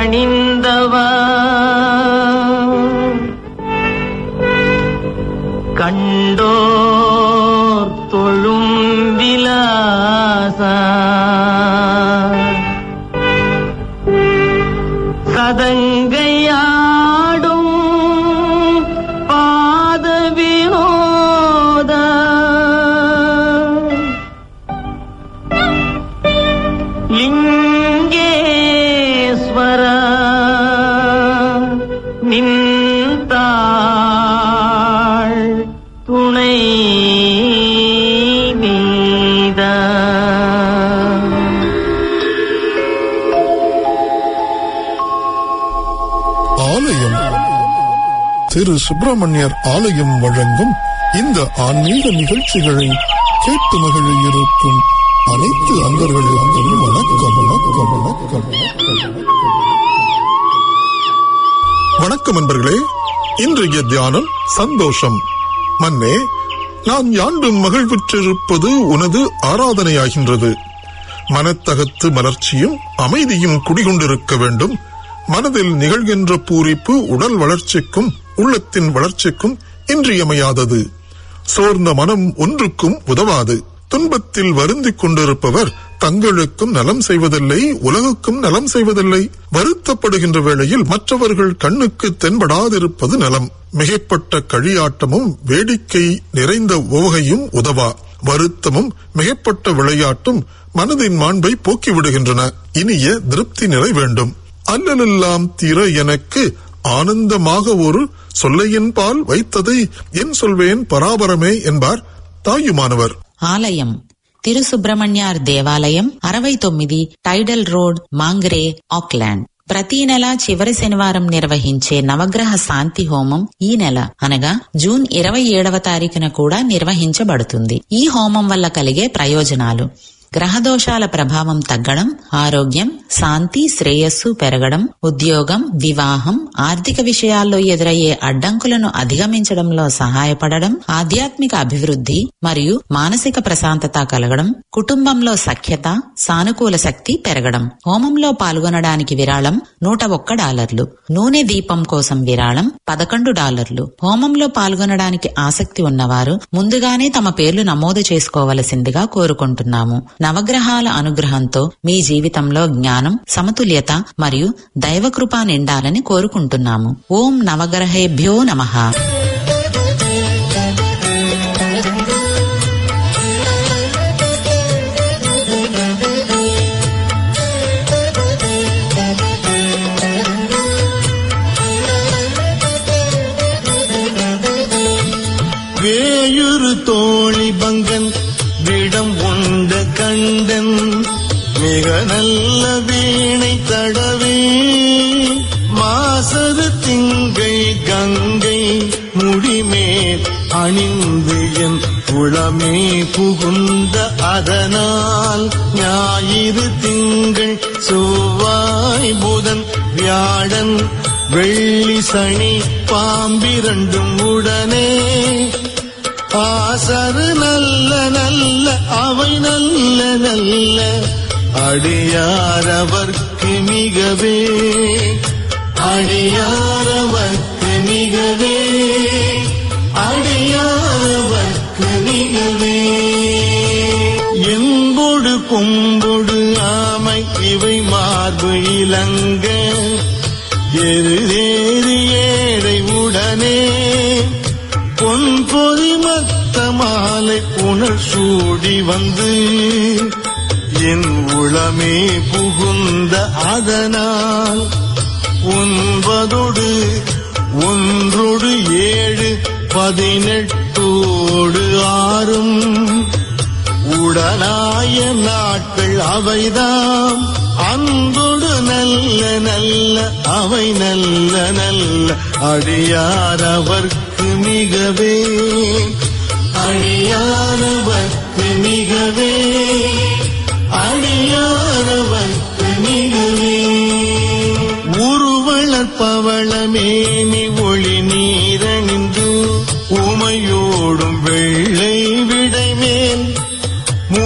பணிந்தவா கண்டோர் தொழும் விலாசா சதங்கையாடும் பாத வினோத லிங்கேஸ்வர நின்றாள் துணை நீதா ஆலயம் திரு சுப்பிரமணியர் ஆலயம் வழங்கும் இந்த ஆன்மீக நிகழ்ச்சிகளை கேட்டு மகிழ இருக்கும் அனைத்து அன்பர்களுக்கும் வணக்கம் வணக்கம் வணக்கம் வணக்கம். வணக்கம் அன்பர்களே இன்றைய தியானம் சந்தோஷம் மன்னே நான் யாண்டும் மகிழ்வுற்றிருப்பது உனது ஆராதனையாகின்றது மனத்தகத்து மலர்ச்சியும் அமைதியும் குடிகொண்டிருக்க வேண்டும் மனதில் நிகழ்கின்ற பூரிப்பு உடல் வளர்ச்சிக்கும் உள்ளத்தின் வளர்ச்சிக்கும் இன்றியமையாதது சோர்ந்த மனம் ஒன்றுக்கும் உதவாது துன்பத்தில் வருந்திக் கொண்டிருப்பவர் தங்களுக்கும் நலம் செய்வதில்லை உலகுக்கும் நலம் செய்வதில்லை வருத்தப்படுகின்ற வேளையில் மற்றவர்கள் கண்ணுக்கு தென்படாதிருப்பது நலம் மிகைப்பட்ட கழியாட்டமும் வேடிக்கை நிறைந்த ஓகையும் உதவா வருத்தமும் மிகைப்பட்ட விளையாட்டும் மனதின் மாண்பை போக்கிவிடுகின்றன இனிய திருப்தி நிலை வேண்டும் அல்லலெல்லாம் தீர எனக்கு ஆனந்தமாக ஒரு சொல்லையின்பால் வைத்ததை என் சொல்வேன் பராபரமே என்பார் தாயுமானவர் ఆలయం తిరుసుబ్రహ్మణ్యార్ దేవాలయం అరవై తొమ్మిది టైడల్ రోడ్ మాంగ్రే ఆక్లాండ్ ప్రతి నెల చివరి శనివారం నిర్వహించే నవగ్రహ శాంతి హోమం ఈ నెల అనగా జూన్ ఇరవై ఏడవ తారీఖున కూడా నిర్వహించబడుతుంది ఈ హోమం వల్ల కలిగే ప్రయోజనాలు గ్రహదోషాల ప్రభావం తగ్గడం ఆరోగ్యం శాంతి శ్రేయస్సు పెరగడం ఉద్యోగం వివాహం ఆర్థిక విషయాల్లో ఎదురయ్యే అడ్డంకులను అధిగమించడంలో సహాయపడడం ఆధ్యాత్మిక అభివృద్ధి మరియు మానసిక ప్రశాంతత కలగడం కుటుంబంలో సఖ్యత సానుకూల శక్తి పెరగడం హోమంలో పాల్గొనడానికి విరాళం నూట ఒక్క డాలర్లు నూనె దీపం కోసం విరాళం పదకొండు డాలర్లు హోమంలో పాల్గొనడానికి ఆసక్తి ఉన్నవారు ముందుగానే తమ పేర్లు నమోదు చేసుకోవలసిందిగా కోరుకుంటున్నాము నవగ్రహాల అనుగ్రహంతో మీ జీవితంలో జ్ఞానం సమతుల్యత మరియు దైవకృప నిండాలని కోరుకుంటున్నాము ఓం నవగ్రహేభ్యో నమః வேயுறு தோழி பங்கன் விடம் உண்ட கண்டன் மிக நல்ல வீணை தடவே மாசது திங்கள் கங்கை முடிமேல் அணிந்து என் குளமே புகுந்த அதனால் ஞாயிறு திங்கள் செவ்வாய் புதன் வியாழன் வெள்ளி சனி பாம்பிரண்டும் உடனே ஆசரு நல்ல நல்ல அவை நல்ல நல்ல அடியாரவர்க்கு மிகவே அடியாரவர்க்கு மிகவே அடியாரவர்க்கு மிகவே என்பொடு கொம்பொடு ஆமை இவை மார்பு இலங்க எருதேறி ஏழை உடனே பொன் பொறி மத்த மாலை புனல் சூடி வந்து என் உளமே புகுந்த அதனால் ஒன்பதொடு ஒன்றொடு ஏழு பதினெட்டோடு ஆறும் உடனாய நாட்கள் அவைதாம் அன்பொடு நல்ல நல்ல அவை நல்ல நல்ல அடியார் அவர்க்கு மிகவே அடியாரவர்க்கு மிகவே அடியாரவர்க்கு மிகவே உருவளப்பவளமேனி ஒளி நீரணிந்து உமையோடும் வெள்ளை விடைமேல்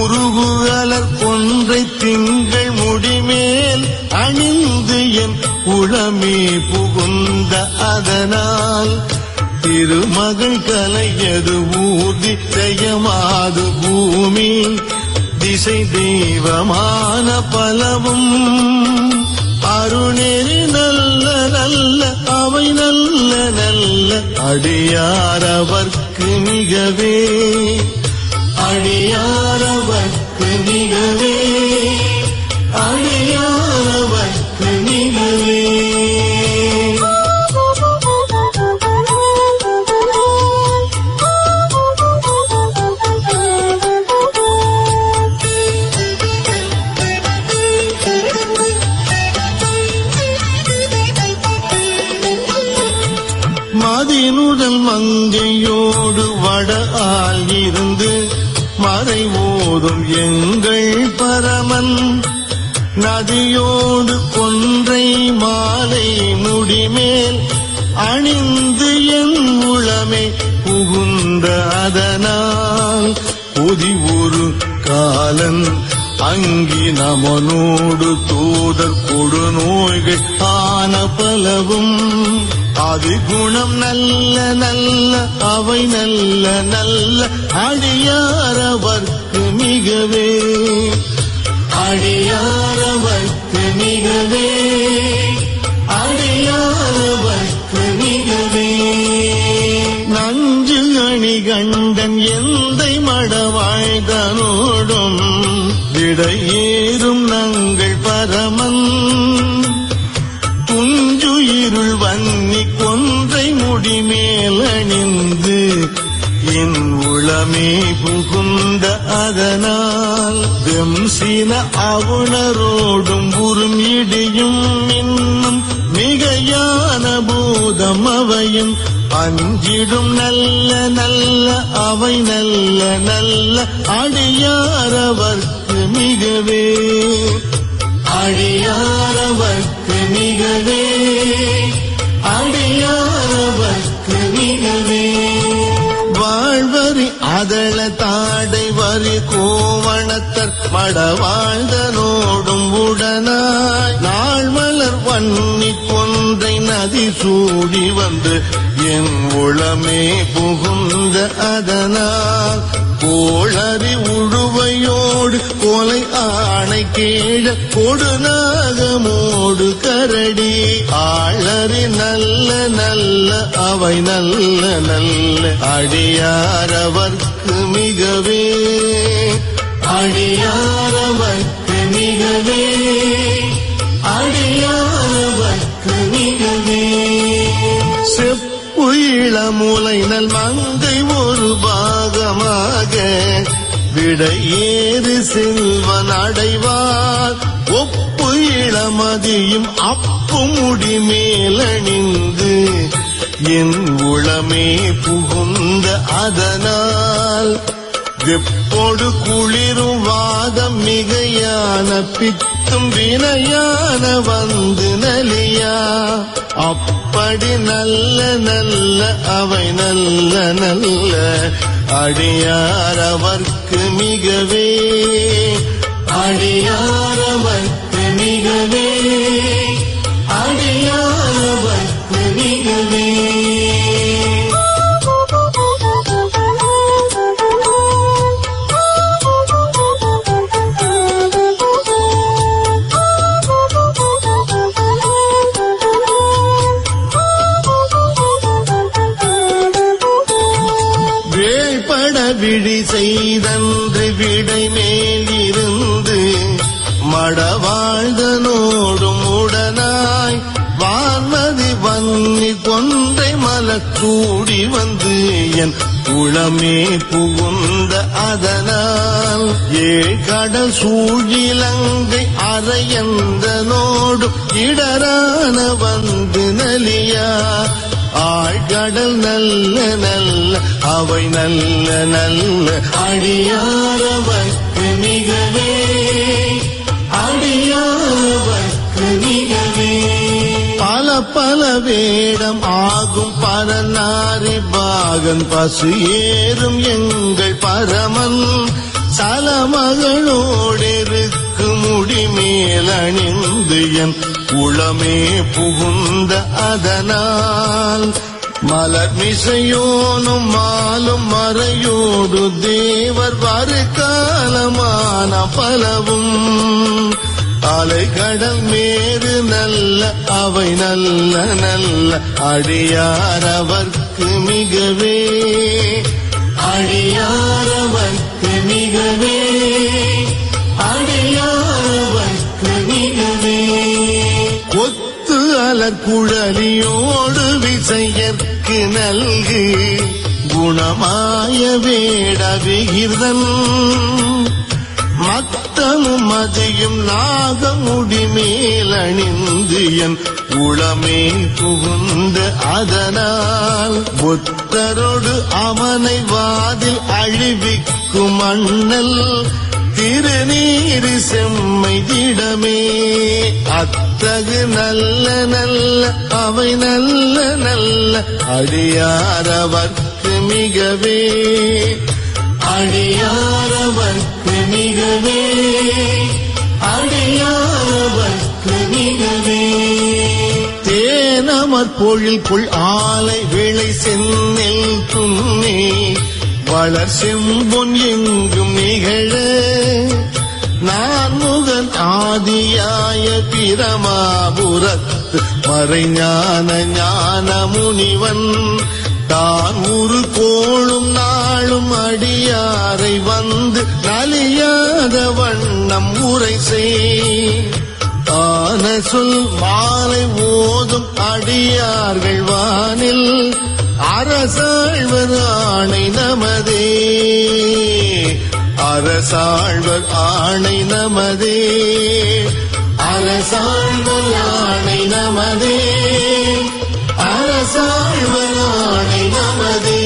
முருகுகலர் கொன்றை திங்கள் முடிமேல் அணிந்து என் உளமே புகுந்த அதனால் திருமகள் கலையது ஊர்தி செய்யமாது பூமி திசை தெய்வமான பலவும் அருணேரி நல்ல நல்ல அவை நல்ல நல்ல அடியாரவர்க்கு மிகவே அடியாரவர்க்கு மிகவே அடியாரவர்க்கு மிகவே மதினுடல் மங்கையோடு வட ஆள் இருந்து மறைவோதும் எங்கள் பரமன் நதியோடு கொன்றை மாலை முடிமேல் அணிந்து என் உளமே புகுந்த அதனால் பொதி ஒரு காலன் அங்கி நமனோடு தூதர் கொடு நோய்கள் ஆன பலவும் அது குணம் நல்ல நல்ல அவை நல்ல நல்ல அடியாரவர்க்கு மிகவே அடியாரவர்க்கு மிகவே அடியாரவர்க்கு மிகவே நஞ்சு அணி கண்டன் எந்தை மடவாழ்தனோடும் விடையேறும் நங்கள் பரமன் துஞ்சுயிருள் வன்னி கொன்றை முடிமேல் அணிந்து என் உளமே புகுந்த அதனால் வெம்சின அவுணரோடும் உறும் இடியும் இன்னும் மிகையான பூதம் அவையும் அஞ்சிடும் நல்ல நல்ல அவை நல்ல நல்ல அடியாரவர்க்கு மிகவே அடியாரவர்க்கு மிகவே அடியாரவர்க்கு மிகவே வாழ்வரி அதள தாடை வரி கோவணத்தர் மடவாழ்தனோடும் உடனாய் நாள் மலர் வன்னி கொன்றை நதி சூடி வந்து என் உளமே புகுந்த அதனால் கோளறி உழுவையோடு கொலை ஆணை கீழ கொடுநாகமோடு கரடி ஆளறி நல்ல நல்ல அவை நல்ல நல்ல அடியாரவர்க்கு மிகவே அடியாரவர்க்கு மிகவே அடியாரவர்க்கு மிகவே செப்பு இளமுலை நல் மங்கை ஒரு பாகமாக விடையேறு செல்வன் அடைவார் ஒப்பு இளமதியும் அப்பு முடி மேலணிந்து என் உளமே புகுந்த அதனால் வெப்போடு குளிரும் வாதம் மிகையான பித்தும் வினையான வந்து நலியா அப்படி நல்ல நல்ல அவை நல்ல நல்ல அடியாரவர்க்கு மிகவே அடியாரவர்க்கு மிகவே அடியாரவர்க்கு மிகவே வேள்பட விழி செய்தன்று விடை மேலிருந்து மடவாழ்தனோடும் உடனாய் வான்மதி வன்னி கொன்றை மலக்கூடி வந்து என் உளமே புகுந்த அதனால் ஏழ்கடல் சூழிலங்கை அரையந்தனோடும் இடரான வந்து நலியா ஆழ்கடல் நல்ல நல்ல அவை நல்ல நல்ல அடியாரவர்க்கு மிகவே அடியாரவர்க்கு மிகவே பல பல வேடம் ஆகும் பரநாரி பாகன் பசு ஏறும் எங்கள் பரமன் சலமகளோடிருக்கு முடி மேல் அணிந்து என் உளமே புகுந்த அதனால் மலர் மிசையோனும் மாலும் மறையோடு தேவர் வருகாலமான பலவும் அலைகடல் மேறு நல்ல அவை நல்ல நல்ல அடியார் அவர்க்கு மிகவே அடியார் அவர்க்கு மிகவே அடியார் அவர்க்கு மிகவே கொத்து அலர் குழலியோடு விசையற்கு நல்கு குணமாய வேட விகிர்தன் மத்தமும் மதியும் நாகமுடி மேலணிந்து என் உளமே புகுந்து அதனால் புத்தரோடு அவனை வாதில் அழிவிக்கும் அண்ணல் திருநீரு செம்மை திடமே அத்தகு நல்ல நல்ல அவை நல்ல நல்ல அடியாரவர்க்கு மிகவே அடியாரவர்க்கு மிகவே அடியாரவர்க்கு மிகவே தேனமற் பொழில் கொள் ஆலை விளை செந்நெல் துண்ணே வளர் செம்பொன் எங்கும் நிகழ நான் முகன் ஆதியாய பிரமாபுரத்து மறைஞான ஞான முனிவன் தான் ஒரு கோளும் நாளும் அடியாரை வந்து நலியாத வண்ணம் உரை செய் ஆன சொல் மாலை ஓதும் அடியார்கள் வானில் அரசாழ்வர் ஆணை நமதே அரசாழ்வர் ஆணை நமதே அரசாழ்வர் ஆணை நமதே அரசாழ்வர் ஆணை நமதே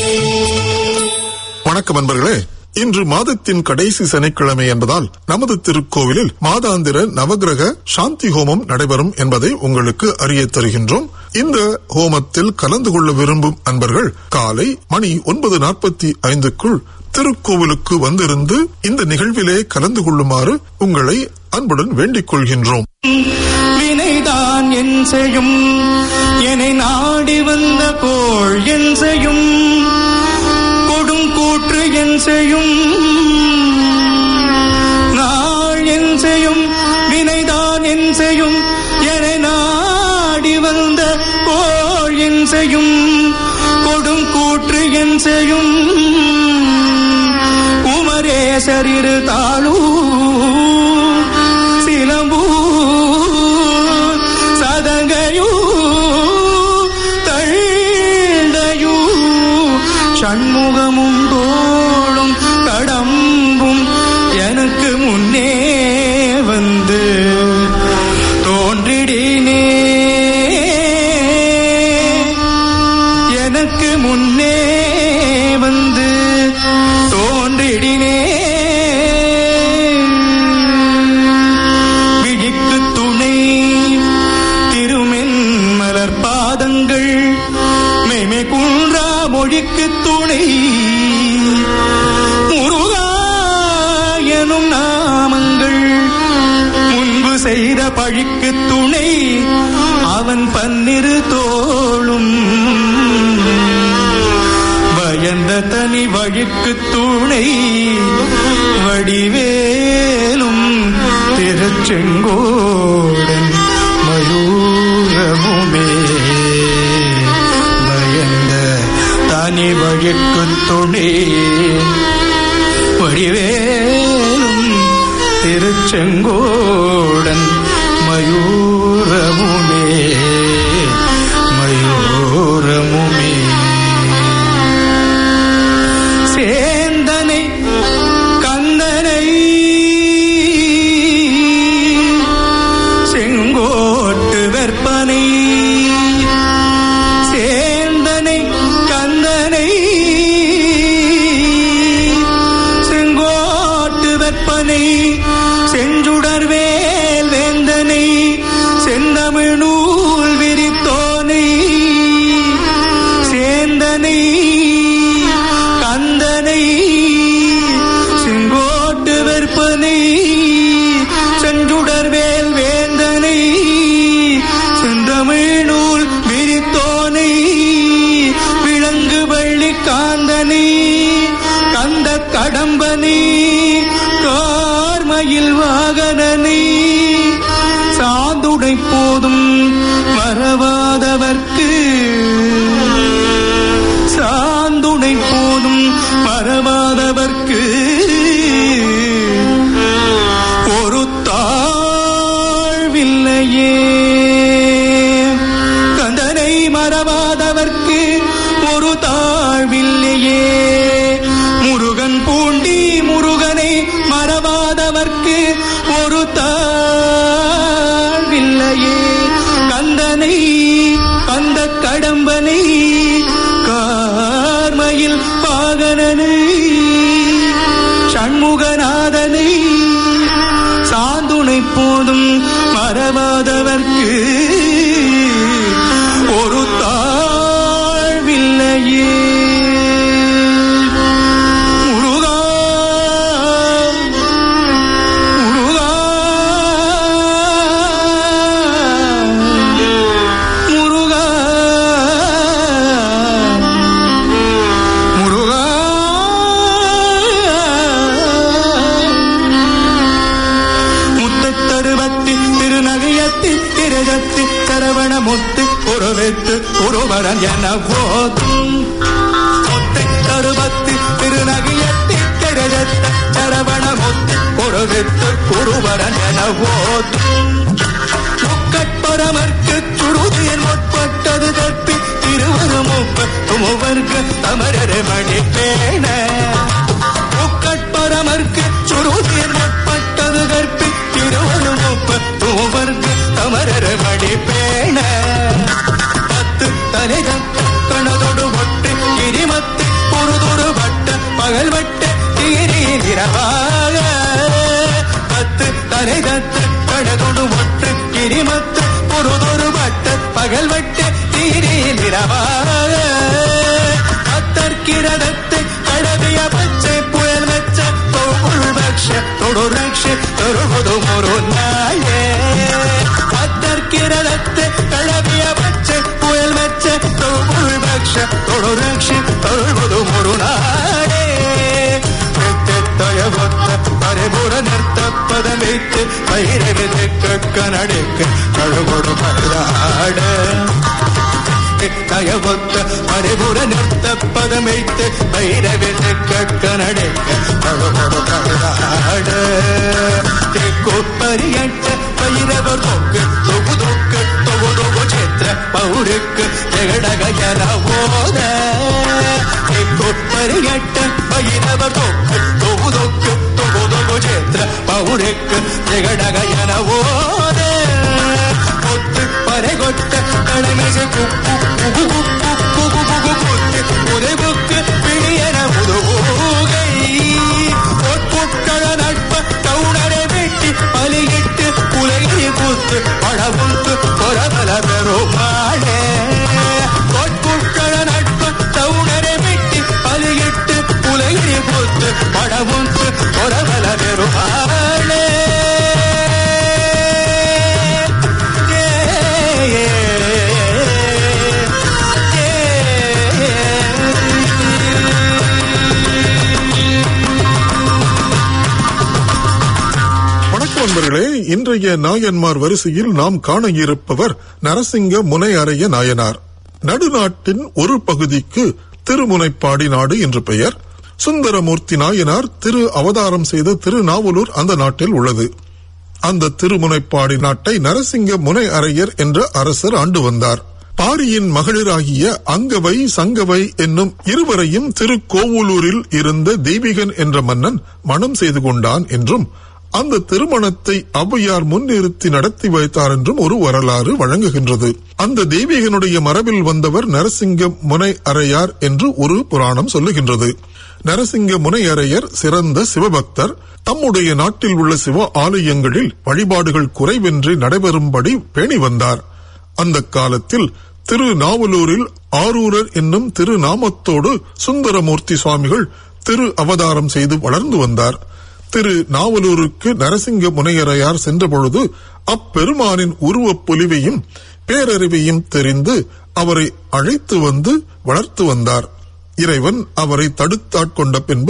வணக்கம் அன்பர்களே இன்று மாதத்தின் கடைசி சனிக்கிழமை என்பதால் நமது திருக்கோவிலில் மாதாந்திர நவகிரக சாந்தி ஹோமம் நடைபெறும் என்பதை உங்களுக்கு அறிய தருகின்றோம் இந்த ஹோமத்தில் கலந்து கொள்ள விரும்பும் அன்பர்கள் காலை மணி ஒன்பது நாற்பத்தி ஐந்துக்குள் திருக்கோவிலுக்கு வந்திருந்து இந்த நிகழ்விலே கலந்து கொள்ளுமாறு உங்களை அன்புடன் வேண்டிக் கொள்கின்றோம் வினைதான் என் செய்யும் என்னை நாடி வந்த கோள் என் செய்யும் கொடும் கூற்று என் செய்யும் நாள் என் செய்யும் வினைதான் என் செய்யும் என்னை நாடி வந்த கோள் என் செய்யும் கொடும் கூற்று என் செய்யும் குமரேசரிரு தாளூ சிலம்பூ சதங்கையூ தழ்டையூ சண்முகமும் தோளும் கடம்பும் எனக்கு முன்னே வந்து தோன்றிடினே எனக்கு முன்னே வந்து தோன்றிடினே விழிக்கு துணை திருமென் மலர் பாதங்கள் மெய்மை குன்றா மொழிக்கு துணை முருகா எனும் நாமங்கள் முன்பு செய்த பழிக்கு துணை அவன் பன்னிரு தோளும் பயந்த தனி வழிக்கு துணை வடிவேலும் திருச்செங்கோடன் மயூரமுமே பயந்த தனி வழிக்கு துணை வடிவேலும் திருச்செங்கோடன் மயூரமுமே மயூரமுமே சேந்தனை கந்தனை செங்கோட்டு வெற்பனை சேந்தனை கந்தனை செங்கோட்டு வெற்பனை செஞ்சுடர் வேல் வேந்தனை கடம்பனே கார்மயில் வாகனனே சாந்துடை போதும் மறவாதவர்க்கு சாந்துடை போதும் மறவாதவர்க்கு ஒரு தாழ்வில்லையே கந்தனை மறவாதவர்க்கு ஒரு தாழ்வில்லையே முருகன் பூண்டி முருகனை மறவாதவர்க்கு ஒரு தாழ்வில்லையே கந்தனை கந்த கடம்பனை கார்மையில் பாகனனை சண்முகநாதனை சாந்துணை போதும் மறவாதவர்க்கு ஒரு தாழ்வில்லையே முருகா முருகா முருகா முருகா முத்தத்தருவத்தி திருநகையத்தி திரகத்தி சரவண முத்து உறவெத்து உருவரன் என போதும் முத்தத்தருவத்தி திருநகையத்தி திரகத்த சரவண முத்து உறவெத்து உருவரன் என போதும் முக்கட்பரமர்க்கு சுருதியின் முற்பட்டது கற்பி திருவருமுப்பத்து மூவர்க்கு தமரரு மணி பேண முக்கட்பரமர்க்கு சுருதியின் முற்பட்டது கற்பி திருவருமுப்பத்து மூவர்க்கு தமரரு மணி பேண பத்து தலைகள் கணதொடு ஒட்டு கிரிமத்து பொறுதொடு வட்ட பகல் வட்ட தீரி இரவாக பத்து தலை தத்து கணதொடு ஒட்டு கிரிமத்து பொறுதொரு வட்ட பகல் வட்ட தீரி இரவாக அத்தற்கிரதத்து கடவிய பச்சை புயல் மெச்ச தொகுள் பக்ஷ தொடு ரக்ஷ தொழுவது ஒரு நாயே அத்தற்கிரதத்து கடவிய பச்சை புயல் மெச்ச தொகுள் பக்ஷ தொடு ரக்ஷ தொழுவது ஒரு நாடே தயவத்த பரிபுர நிறுத்த பதமித்து பயிரவிதுக்கு கனடிக்கு கழுகொடு பரதாட தயவத்த பரிபுர நிறுத்த பதமித்து பைரவிதுக்கு கனடிக்கு கழுகொடு பரதாட தெக்கு பரியட்ட பைரவர் தொக்கு தொகு தொக்கு தொகு தொகு சித்திர பௌருக்கு ஜெகடகயன ஓத தெக்கு பரியட்ட பைரவர் தொக்கு தொகு தொக்கு தொகு தொகு சித்திர பௌருக்கு ஜெகடகயன ஓத கொத்து பறைகொட்ட கடமைச குப்பு குகு குப்பு குகு குகு குத்து உதவுக்கு பிடியன உதவுகை பொற்கொட்டழ நட்ப கவுடரை வெட்டி பலியிட்டு உலகில் குத்து பழவுத்து பொறவல பெருமாளே பொற்கொட்டழ நட்ப கவுடரை வெட்டி பலியிட்டு உலகில் குத்து பழவுத்து பொறவல பெருமாளே வணக்கம் நண்பர்களே இன்றைய நாயன்மார் வரிசையில் நாம் காண இருப்பவர் நரசிங்க முனையறைய நாயனார் நடுநாட்டின் ஒரு பகுதிக்கு திருமுனைப்பாடி நாடு என்று பெயர் சுந்தரமூர்த்தி நாயனார் திரு அவதாரம் செய்த திருநாவலூர் அந்த நாட்டில் உள்ளது அந்த திருமுனைப்பாடி நாட்டை நரசிங்க முனை அரையர் என்ற அரசர் ஆண்டு வந்தார் பாரியின் மகளிராகிய அங்கவை சங்கவை என்னும் இருவரையும் திருக்கோவலூரில் இருந்த தெய்வீகன் என்ற மன்னன் மனம் செய்து கொண்டான் என்றும் அந்த திருமணத்தை ஔவையார் முன்னிறுத்தி நடத்தி வைத்தார் என்றும் ஒரு வரலாறு வழங்குகின்றது அந்த தெய்வீகனுடைய மரபில் வந்தவர் நரசிங்க முனை அரையார் என்று ஒரு புராணம் சொல்லுகின்றது நரசிங்க முனை அரையர் சிறந்த சிவபக்தர் தம்முடைய நாட்டில் உள்ள சிவ ஆலயங்களில் வழிபாடுகள் குறைவின்றி நடைபெறும்படி பேணி வந்தார் அந்த காலத்தில் திரு நாவலூரில் ஆரூரர் என்னும் திருநாமத்தோடு சுந்தரமூர்த்தி சுவாமிகள் திரு அவதாரம் செய்து வளர்ந்து வந்தார் திரு நாவலூருக்கு நரசிங்க முனையரையார் சென்றபொழுது அப்பெருமானின் உருவப் பொலிவையும் பேரறிவையும் தெரிந்து அவரை அழைத்து வந்து வளர்த்து வந்தார் இறைவன் அவரை தடுத்தாட்கொண்ட பின்பு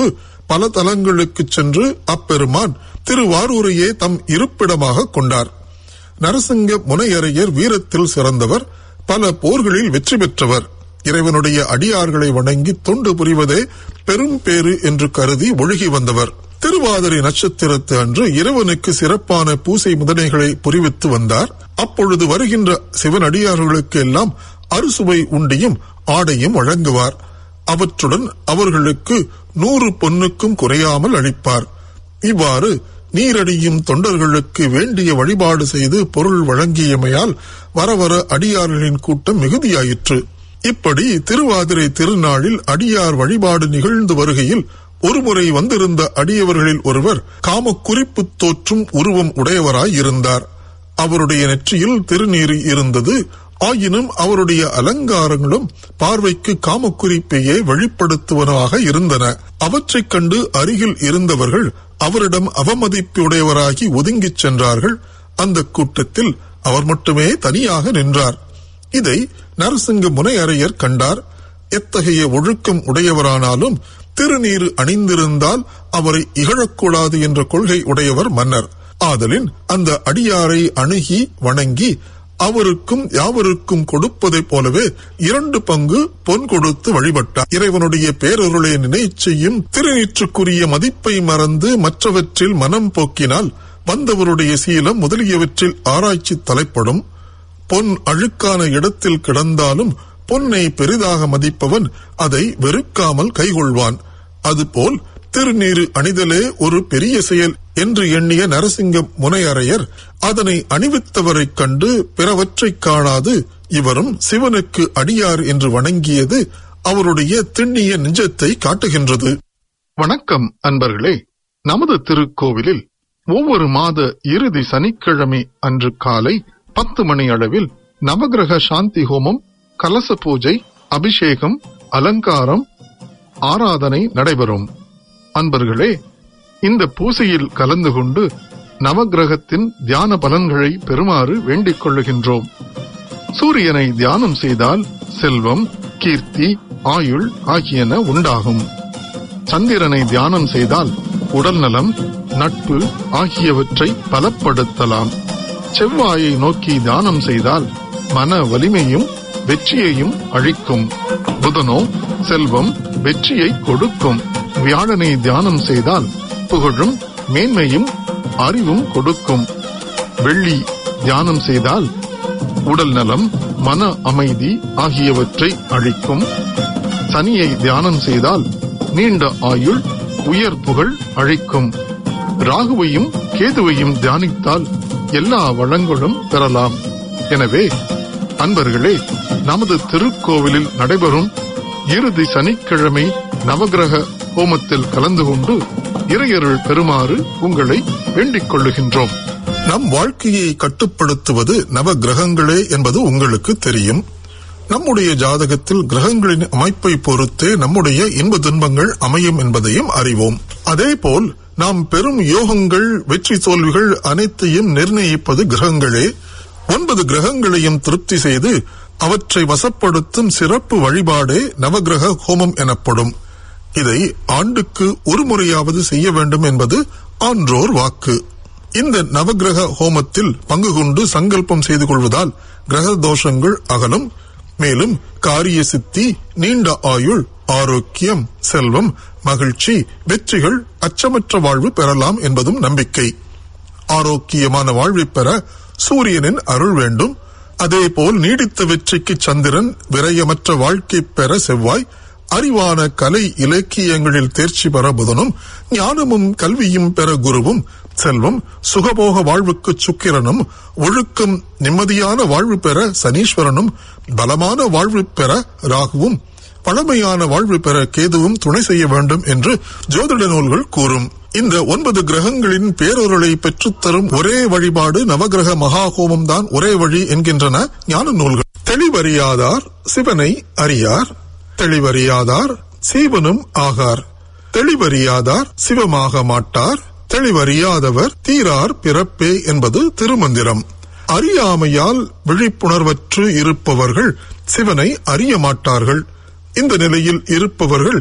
பல தலங்களுக்கு சென்று அப்பெருமான் திருவாரூரையே தம் இருப்பிடமாக கொண்டார் நரசிங்க முனையரையர் வீரத்தில் சிறந்தவர் பல போர்களில் வெற்றி பெற்றவர் இறைவனுடைய அடியார்களை வணங்கி தொண்டு புரிவதே பெரும் பேறு என்று கருதி ஒழுகி வந்தவர் திருவாதிரை நட்சத்திரத்து அன்று இறைவனுக்கு சிறப்பான பூசை முதனைகளை புரிவித்து வந்தார் அப்பொழுது வருகின்ற சிவனடியார்களுக்கு எல்லாம் அறுசுவை உண்டியும் ஆடையும் வழங்குவார் அவற்றுடன் அவர்களுக்கு நூறு பொன்னுக்கும் குறையாமல் அளிப்பார் இவ்வாறு நீரடியும் தொண்டர்களுக்கு வேண்டிய வழிபாடு செய்து பொருள் வழங்கியமையால் வர வர அடியார்களின் கூட்டம் மிகுதியாயிற்று இப்படி திருவாதிரை திருநாளில் அடியார் வழிபாடு நிகழ்ந்து வருகையில் ஒருமுறை வந்திருந்த அடியவர்களில் ஒருவர் காமக்குறிப்பு தோற்றும் உருவம் உடையவராய் இருந்தார் அவருடைய நெற்றியில் திருநீர் இருந்தது ஆயினும் அவருடைய அலங்காரங்களும் பார்வைக்கு காமக்குறிப்பையே வெளிப்படுத்துவனவாக இருந்தன அவற்றைக் கண்டு அருகில் இருந்தவர்கள் அவரிடம் அவமதிப்புடையவராகி ஒதுங்கிச் சென்றார்கள் அந்த கூட்டத்தில் அவர் மட்டுமே தனியாக நின்றார் இதை நரசிங்க முனையரையர் கண்டார் எத்தகைய ஒழுக்கம் உடையவரானாலும் திருநீறு அணிந்திருந்தால் அவரை இகழக்கூடாது என்ற கொள்கை உடையவர் மன்னர் ஆதலின் அந்த அடியாரை அணுகி வணங்கி அவருக்கும் யாவருக்கும் கொடுப்பதைப் போலவே இரண்டு பங்கு பொன் கொடுத்து வழிபட்டார் இறைவனுடைய பேரருளை நினைச் செய்யும் திருநீற்றுக்குரிய மதிப்பை மறந்து மற்றவற்றில் மனம் போக்கினால் வந்தவருடைய சீலம் முதலியவற்றில் ஆராய்ச்சி தலைப்படும் பொன் அழுக்கான இடத்தில் கிடந்தாலும் பொன்னை பெரிதாக மதிப்பவன் அதை வெறுக்காமல் கைகொள்வான் அதுபோல் திருநீரு அணிதலே ஒரு பெரிய செயல் என்று எண்ணிய நரசிங்க முனையரையர் அதனை அணிவித்தவரைக் கண்டு பிறவற்றைக் காணாது இவரும் சிவனுக்கு அடியார் என்று வணங்கியது அவருடைய திண்ணிய நெஞ்சத்தை காட்டுகின்றது வணக்கம் அன்பர்களே நமது திருக்கோவிலில் ஒவ்வொரு மாத இறுதி சனிக்கிழமை அன்று காலை பத்து மணி அளவில் நவகிரக சாந்தி ஹோமம் கலச பூஜை அபிஷேகம் அலங்காரம் ஆராதனை நடைபெறும் அன்பர்களே இந்த பூசையில் கலந்து கொண்டு நவகிரகத்தின் தியான பலன்களை பெறுமாறு வேண்டிக் கொள்ளுகின்றோம் சூரியனை தியானம் செய்தால் செல்வம் கீர்த்தி ஆயுள் ஆகியன உண்டாகும் சந்திரனை தியானம் செய்தால் உடல்நலம் நட்பு ஆகியவற்றை பலப்படுத்தலாம் செவ்வாயை நோக்கி தியானம் செய்தால் மன வலிமையும் வெற்றியையும் அழிக்கும் புதனோ செல்வம் வெற்றியை கொடுக்கும் வியாழனை தியானம் செய்தால் புகழும் மேன்மையும் அறிவும் கொடுக்கும் வெள்ளி தியானம் செய்தால் உடல் நலம் மன அமைதி ஆகியவற்றை அழிக்கும் சனியை தியானம் செய்தால் நீண்ட ஆயுள் உயர் புகழ் அழிக்கும் ராகுவையும் கேதுவையும் தியானித்தால் எல்லா வளங்களும் பெறலாம் எனவே அன்பர்களே நமது திருக்கோவிலில் நடைபெறும் இறுதி சனிக்கிழமை நவகிரக ஹோமத்தில் கலந்து கொண்டு இறையருள் பெறுமாறு உங்களை வேண்டிக் கொள்ளுகின்றோம் நம் வாழ்க்கையை கட்டுப்படுத்துவது நவ கிரகங்களே என்பது உங்களுக்கு தெரியும் நம்முடைய ஜாதகத்தில் கிரகங்களின் அமைப்பை பொறுத்தே நம்முடைய இன்ப துன்பங்கள் அமையும் என்பதையும் அறிவோம் அதேபோல் நாம் பெரும் யோகங்கள் வெற்றி தோல்விகள் அனைத்தையும் நிர்ணயிப்பது கிரகங்களே ஒன்பது கிரகங்களையும் திருப்தி செய்து அவற்றை வசப்படுத்தும் சிறப்பு வழிபாடே நவகிரக ஹோமம் எனப்படும் இதை ஆண்டுக்கு ஒரு முறையாவது செய்ய வேண்டும் என்பது ஆன்றோர் வாக்கு இந்த நவகிரக ஹோமத்தில் பங்கு கொண்டு சங்கல்பம் செய்து கொள்வதால் கிரக தோஷங்கள் அகலும் மேலும் காரிய சித்தி நீண்ட ஆயுள் ஆரோக்கியம் செல்வம் மகிழ்ச்சி வெற்றிகள் அச்சமற்ற வாழ்வு பெறலாம் என்பதும் நம்பிக்கை ஆரோக்கியமான வாழ்வை பெற சூரியனின் அருள் வேண்டும் அதேபோல் நீடித்த வெற்றிக்கு சந்திரன் விரயமற்ற வாழ்க்கை பெற செவ்வாய் அறிவான கலை இலக்கியங்களில் தேர்ச்சி பெற புதனும் ஞானமும் கல்வியும் பெற குருவும் செல்வம் சுகபோக வாழ்வுக்கு சுக்கிரனும் ஒழுக்கம் நிம்மதியான வாழ்வு பெற சனீஸ்வரனும் பலமான வாழ்வு பெற ராகுவும் பழமையான வாழ்வு பெற கேதுவும் துணை செய்ய வேண்டும் என்று ஜோதிட நூல்கள் கூறும் இந்த ஒன்பது கிரகங்களின் பேரொருளை பெற்றுத்தரும் ஒரே வழிபாடு நவகிரக மகாஹோமம் தான் ஒரே வழி என்கின்றன ஞான நூல்கள் தெளிவறியாதார் சிவனை அறியார் தெளிவறியாதார் சீவனும் ஆகார் தெளிவறியாதார் சிவமாக மாட்டார் தெளிவறியாதவர் தீரார் பிறப்பே என்பது திருமந்திரம் அறியாமையால் விழிப்புணர்வற்று இருப்பவர்கள் சிவனை அறிய மாட்டார்கள் இந்த நிலையில் இருப்பவர்கள்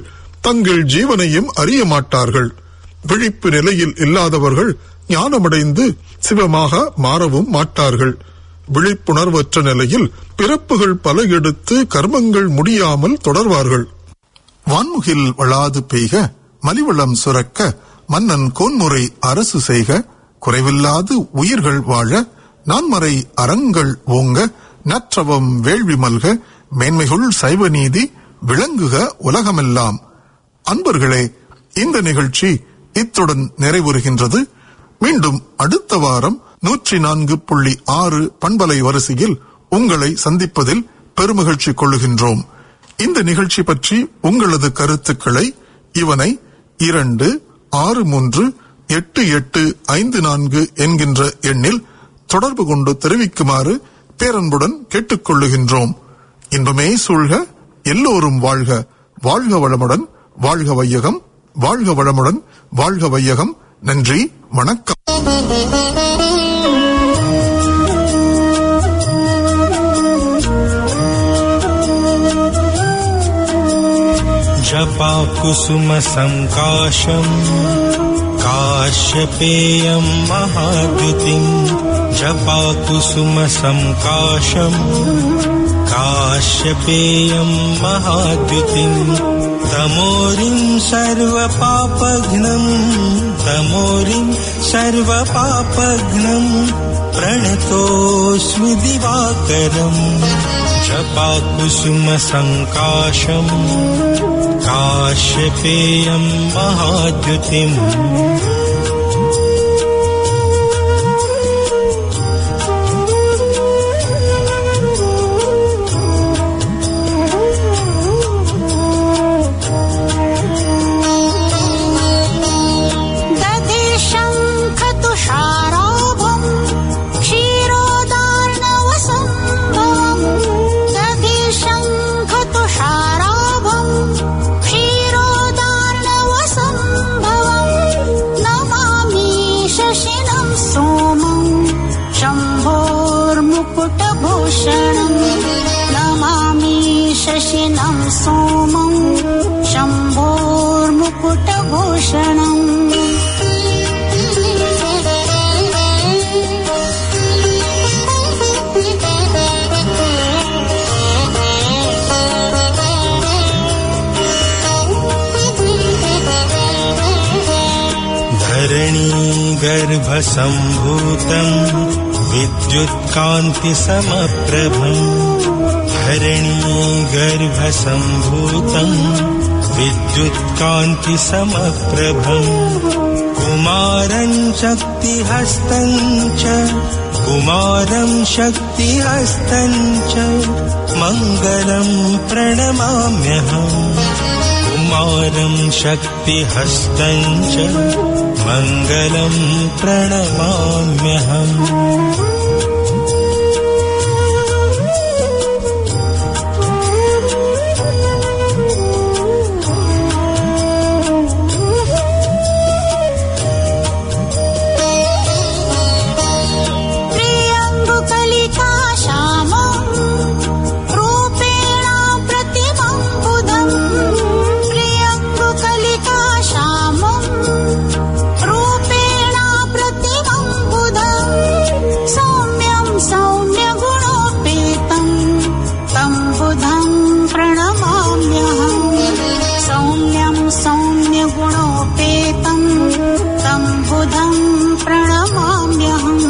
தங்கள் ஜீவனையும் அறிய மாட்டார்கள் விழிப்பு நிலையில் இல்லாதவர்கள் ஞானமடைந்து சிவமாக மாறவும் மாட்டார்கள் விழிப்புணர்வற்ற நிலையில் பிறப்புகள் பல எடுத்து கர்மங்கள் முடியாமல் தொடர்வார்கள் வான்முகில் வளாது பெய்க மலிவளம் சுரக்க மன்னன் கோன்முறை அரசு செய்க குறைவில்லாது உயிர்கள் வாழ நான்மறை அறங்கள் ஓங்க நற்றவம் வேள்வி மல்க மேன்மைகுள் சைவ நீதி விளங்குக உலகமெல்லாம் அன்பர்களே இந்த நிகழ்ச்சி இத்துடன் நிறைவுறுகின்றது மீண்டும் அடுத்த வாரம் நூற்றி நான்கு புள்ளி ஆறு பண்பலை வரிசையில் உங்களை சந்திப்பதில் பெருமகிழ்ச்சி கொள்ளுகின்றோம் இந்த நிகழ்ச்சி பற்றி உங்களது கருத்துக்களை இவனை இரண்டு ஆறு மூன்று எட்டு எட்டு ஐந்து நான்கு என்கின்ற எண்ணில் தொடர்பு கொண்டு தெரிவிக்குமாறு பேரன்புடன் கேட்டுக்கொள்ளுகின்றோம் இன்பமே சூழ்க எல்லோரும் வாழ்க வாழ்க வளமுடன் வாழ்க வையகம் வாழ்க வளமுடன் வாழ்க வையகம் நன்றி வணக்கம் जपा कुसुम सङ्काशम् काश्यपेयम् महाद्युतिम् जपा कुसुम सङ्काशम् काश्यपेयम् महाद्युतिम् तमोरिम् सर्वपापघ्नम् तमोरिम् सर्वपापघ्नम् प्रणतोऽस्मि दिवाकरम् जपा कुसुम सङ्काशम् काश्यपेयम् महाद्युतिम् दधि शङ्खतुषाराभम् क्षीरोदार्णवसम्भवम् दधि शङ्खतुषाराभम् क्षीरोदार्णवसम्भवम् नमामि शशिनम् सोमम् शम्भोर्मुकुटभूषणम् नमामि शशिनम् सोमम् शम्भोर्मुकुटभूषणम् धरणी गर्भसम्भूतम् विद्युत्कान्तिसमप्रभम् धरणी गर्भसम्भूतम् विद्युत्कान्तिसमप्रभम् कुमारम् शक्तिहस्तम् च कुमारम् शक्तिहस्तम् च मङ्गलम् प्रणमाम्यहम् कुमारम् शक्तिहस्तम् च मङ्गलम् प्रणमाम्यहम् प्रियङ्गुकलिका श्यामम् रूपेण प्रतिमम् बुधम् प्रियङ्गुकलिका श्यामम् रूपेण प्रतिमम् बुधम् सौम्यम् सौम्यगुणोपेतम् तम् बुधम् प्रणमाम्यहम् सौम्यम् सौम्यगुणोपेतम् तम् बुधम् प्रणमाम्यहम्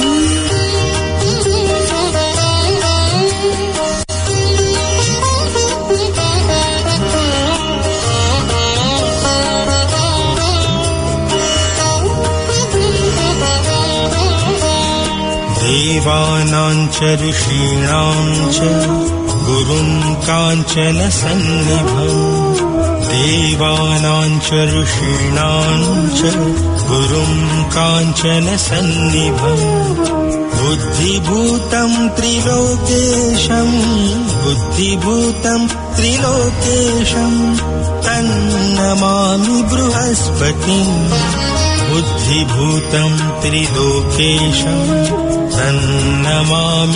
देवानाम् च ऋषीणाम् च गुरुम् काञ्चन सन्निभम् देवानाम् च ऋषीणाम् च गुरुम् काञ्चन सन्निभम् बुद्धिभूतम् त्रिलोकेशम् बुद्धिभूतम् त्रिलोकेशम् तन्नमामि बृहस्पतिम् बुद्धिभूतम् त्रिलोकेशम् तन्नमामि